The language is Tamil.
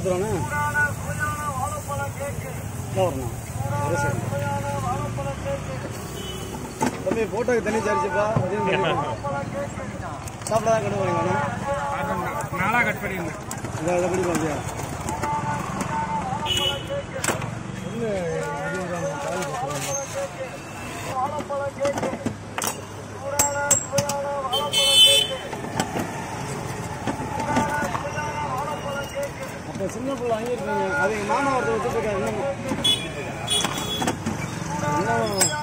கொடுத்துருவானே வரணும் ஒரு செகண்ட் தம்பி போட்டோக்கு தண்ணி சரிச்சுப்பா அதையும் தண்ணி சாப்பிட தான் கண்டு வாங்க நாளாக கட் பண்ணியிருந்தேன் இந்த இதை படி பாத்தியா ஒன்று அப்போ சின்ன பிள்ளை வாங்கியிருக்கீங்க அது எங்கள் மாமா ஒருத்தர் வச்சுருக்காரு இன்னும் இன்னும்